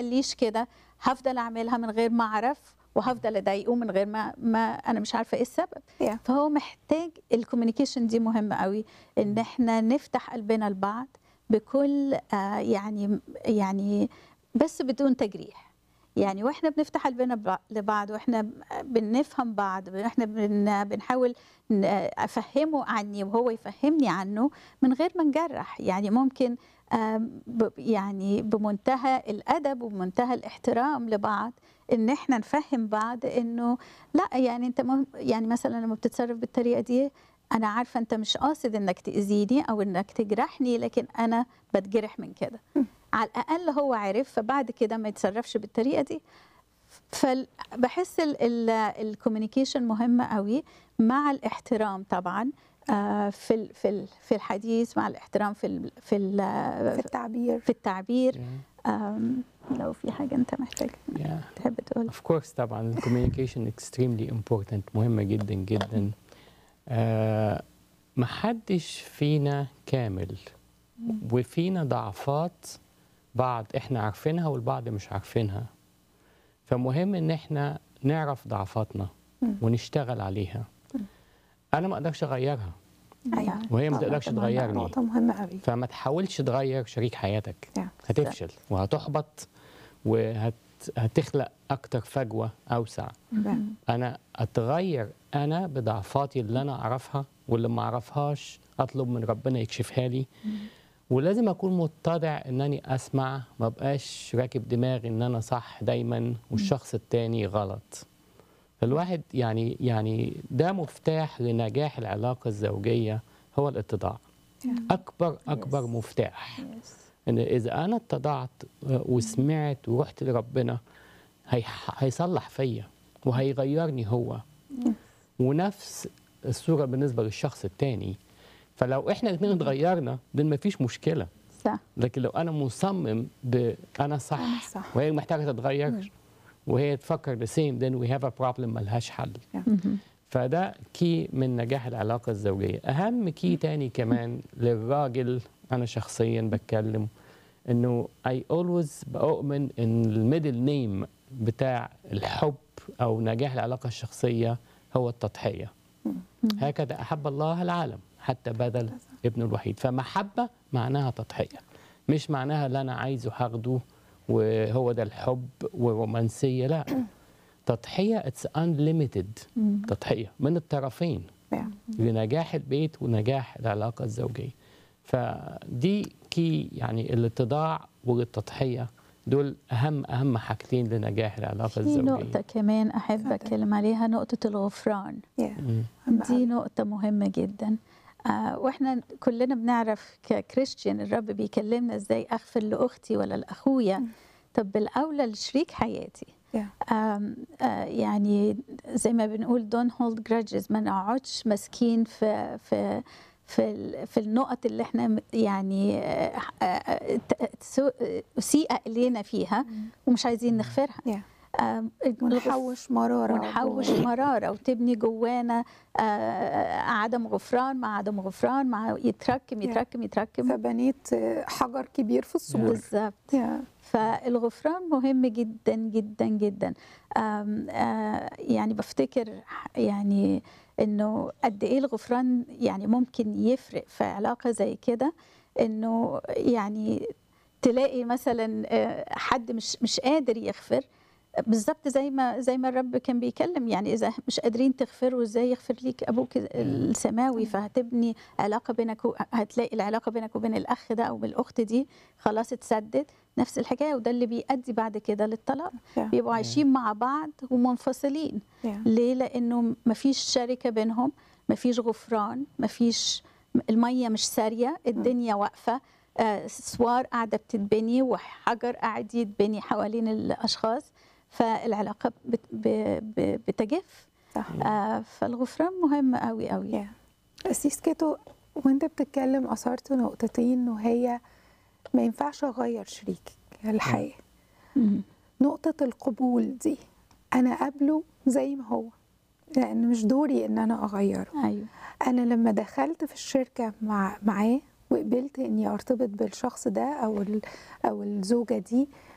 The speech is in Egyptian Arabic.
تخليش كده هفضل اعملها من غير ما اعرف وهفضل اضايقه من غير ما ما انا مش عارفه ايه السبب Yeah. فهو محتاج الكوميونيكيشن دي مهمه قوي ان احنا نفتح قلبنا لبعض بكل آه يعني يعني بس بدون تجريح يعني واحنا بنفتح قلبنا بع- لبعض واحنا بنفهم بعض واحنا بن بنحاول ن- افهمه عني وهو يفهمني عنه من غير ما نجرح يعني ممكن آم، ب- يعني بمنتهى الادب وبمنتهى الاحترام لبعض ان احنا نفهم بعض انه لا يعني انت مم يعني مثلا لما بتتصرف بالطريقه دي انا عارفه انت مش قاصد انك تاذيني او انك تجرحني لكن انا بتجرح من كده على الاقل هو عرف فبعد كده ما يتصرفش بالطريقه دي فبحس الكوميونيكيشن مهمه قوي مع الاحترام طبعا آه، في ال- في ال- في الحديث مع الاحترام في ال- في ال- في التعبير في التعبير Yeah. آم، لو في حاجه انت محتاج Yeah. تحب تقول Of course طبعا communication extremely important مهمة جدا جدا آه محدش فينا كامل وفينا ضعفات بعض احنا عارفينها والبعض مش عارفينها فمهم ان احنا نعرف ضعفاتنا مم. ونشتغل عليها انا ما اقدرش اغيرها ايوه وهي ما طبعاً. تقدرش طبعاً تغيرني نقطة مهمة قوي فما تحاولش تغير شريك حياتك Yeah. هتفشل وهتحبط وهتخلق اكتر فجوه اوسع انا اتغير انا بضعفاتي اللي انا اعرفها واللي ما اعرفهاش اطلب من ربنا يكشفها لي ولازم اكون متضع انني اسمع ما بقاش راكب دماغي ان انا صح دايما والشخص التاني غلط فالواحد يعني يعني ده مفتاح لنجاح العلاقه الزوجيه هو الاتضاع اكبر اكبر Yes. مفتاح Yes. ان اذا انا اتضعت وسمعت ورحت لربنا هي هيصلح فيا وهيغيرني هو ونفس الصوره بالنسبه للشخص التاني فلو احنا الاثنين اتغيرنا ده مفيش مشكله صح لكن لو انا مصمم ب انا صح, أنا صح. وهي محتاجه تتغير وهي تفكر the same then we have a problem ملهاش حل مهم. فده كي من نجاح العلاقة الزوجية أهم كي تاني كمان للراجل أنا شخصيا بتكلم إنه I always بؤمن إن الميدل نيم بتاع الحب أو نجاح العلاقة الشخصية هو التضحية هكذا أحب الله العالم حتى بذل ابنه الوحيد فمحبة معناها تضحية مش معناها اللي أنا عايزه هاخده وهو ده الحب ورومانسية لا تضحية اتس unlimited تضحية من الطرفين Yeah. لنجاح البيت ونجاح العلاقة الزوجية فدي كي يعني الاتضاع والتضحية دول أهم أهم حاجتين لنجاح العلاقة في الزوجية نقطة كمان أحب اتفضل. أتكلم عليها نقطة الغفران Yeah. مم. أهم دي نقطة مهمة جدا آه واحنا كلنا بنعرف ككريستيان الرب بيكلمنا ازاي اغفر لاختي ولا لاخويا طب بالاولى لشريك حياتي Yeah. آم آه يعني زي ما بنقول don't hold grudges ما نقعدش ماسكين في في في ال- في النقط اللي احنا م- يعني آه، آه، ت- سو- اسيء الينا فيها ومش عايزين نغفرها Yeah. آم، ونحوش مرارة ونحوش مرارة وتبني جوانا آه، عدم غفران مع عدم غفران مع يتركم يتركم يتركم فبنيت حجر كبير في السور بالظبط Yeah. فالغفران مهم جدا جدا جدا آم، آه، يعني بفتكر يعني انه قد ايه الغفران يعني ممكن يفرق في علاقه زي كده انه يعني تلاقي مثلا آه، حد مش مش قادر يغفر بالظبط زي ما زي ما الرب كان بيكلم يعني اذا مش قادرين تغفروا ازاي يغفر ليك ابوك السماوي فهتبني علاقه بينك و- هتلاقي العلاقه بينك وبين الاخ ده او بالاخت دي خلاص اتسدد نفس الحكايه وده اللي بيؤدي بعد كده للطلاق Yeah. بيبقوا عايشين مع بعض ومنفصلين Yeah. ليه لانه مفيش شركه بينهم مفيش غفران مفيش الميه مش ساريه الدنيا واقفه آه، سوار قاعده بتتبني وحجر قاعد يتبني حوالين الاشخاص فالعلاقه بت- ب- ب- بتجف صح آه، فالغفران مهم قوي قوي Yeah. أسيس كيتو وانت بتتكلم أثرت نقطتين وهي ما ينفعش أغير شريكي الحياة مم. نقطة القبول دي أنا قابله زي ما هو لأن مش دوري إن أنا أغيره ايوه أنا لما دخلت في الشركة مع معاه وقبلت إني أرتبط بالشخص ده أو ال- أو الزوجة دي